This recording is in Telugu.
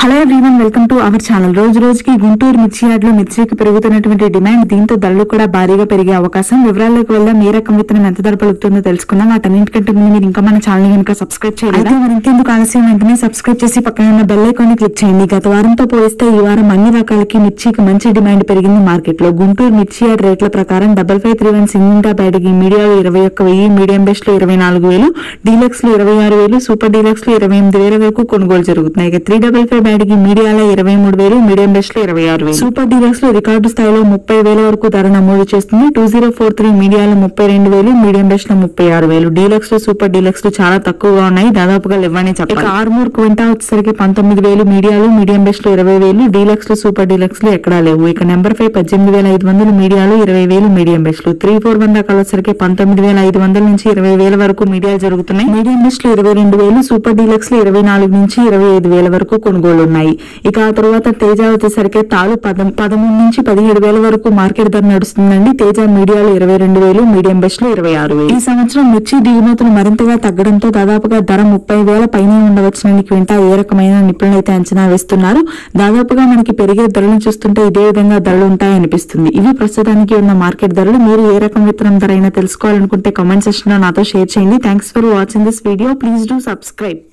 hello everyone welcome to our channel రోజు రోజుకి గుంటూరు మిర్చి యార్డ్ లో మిర్చికి పెరుగుతున్నటువంటి డిమాండ్ దీంతో ధరలు కూడా భారీగా పెరిగే అవకాశం వివరాల్లోకి వెళ్దాం ఏ రకం విత్తనం ఎంత ధర పలుకుతుందో తెలుసుకుందాం వాటన్నింటికంటే ముందు మీరు ఇంకా మన ఛానల్ కనుక సబ్స్క్రైబ్ చేయలేదు అయితే మరి ఇంకెందుకు ఆలస్యం వెంటనే సబ్స్క్రైబ్ చేసి పక్కన ఉన్న బెల్ ఐకాన్ క్లిక్ చేయండి గత వారంతో పోలిస్తే ఈ వారం అన్ని రకాలకి మిర్చికి మంచి డిమాండ్ పెరిగింది మార్కెట్ లో గుంటూరు మిర్చి యార్డ్ రేట్ల ప్రకారం డబల్ ఫైవ్ త్రీ వన్ సింగింగా బ్యాడ్కి మీడియాలో ఇరవై ఒక్క వెయ్యి మీడియం బెస్ట్ లో ఇరవై నాలుగు వేలు డీలక్స్ లో ఇరవై ఆరు వేలు సూపర్ డీలక్స్ లో ఇరవై ఎనిమిది వేల వరకు కొనుగోలు జరుగుతున్నాయి ఇక త్రీ డబల్ ఫైవ్ బ్యాడ్కి మీడియాలో ఇరవై మూడు వేలు మీడియం బెస్ట్ లో ఇరవై ఆరు వేలు సూపర్ డీలక్స్ లో రికార్డు స్థాయిలో ముప్పై వేల వరకు ధర నమోదు చేస్తుంది టూ జీరో ఫోర్ త్రీ మీడియాలో ముప్పై రెండు వేలు మీడియం బెస్ట్ లో ముప్పై ఆరు వేలు డీలక్స్ లో సూపర్ డీలక్స్ లో చాలా తక్కువగా ఉన్నాయి దాదాపుగా ఇవ్వని చెప్పాలి ఇక ఆర్మూర్ క్వింటా వచ్చేసరికి పంతొమ్మిది వేలు మీడియాలు మీడియం బెస్ట్ లో ఇరవై వేలు డీలక్స్ లో సూపర్ డీలక్స్ లో ఎక్కడా లేవు ఇక నెంబర్ ఫైవ్ పద్దెనిమిది వేల ఐదు వందలు మీడియాలు ఇరవై వేలు మీడియం బెస్ట్ లో త్రీ ఫోర్ వన్ రకాలు వచ్చేసరికి పంతొమ్మిది వేల ఐదు వందల నుంచి ఇరవై వేల వరకు మీడియాలు జరుగుతున్నాయి మీడియం బెస్ట్ లో ఇరవై రెండు వేలు సూపర్ డీలక్స్ లో ఇరవై నాలుగు నుంచి ఇరవై ఐదు వేల వరకు కొనుగోలు ఉన్నాయి ఇక ఆ తర్వాత తేజ వచ్చేసరికి తాలు పదం పదమూడు నుంచి పదిహేడు వేల వరకు మార్కెట్ ధర నడుస్తుందండి తేజ మీడియాలో ఇరవై రెండు వేలు మీడియం బెస్ట్ లో ఇరవై ఆరు వేలు ఈ సంవత్సరం మిర్చి దిగుమతులు మరింతగా తగ్గడంతో దాదాపుగా ధర ముప్పై వేల పైనే ఉండవచ్చునని క్వింటా ఏ రకమైన నిపుణులు అయితే అంచనా వేస్తున్నారు దాదాపుగా మనకి పెరిగే ధరలను చూస్తుంటే ఇదే విధంగా ధరలు ఉంటాయనిపిస్తుంది ఇవి ప్రస్తుతానికి ఉన్న మార్కెట్ ధరలు మీరు ఏ రకం విత్తనం ధర అయినా తెలుసుకోవాలనుకుంటే కామెంట్ సెక్షన్ లో నాతో షేర్ చేయండి thanks for watching this video please do subscribe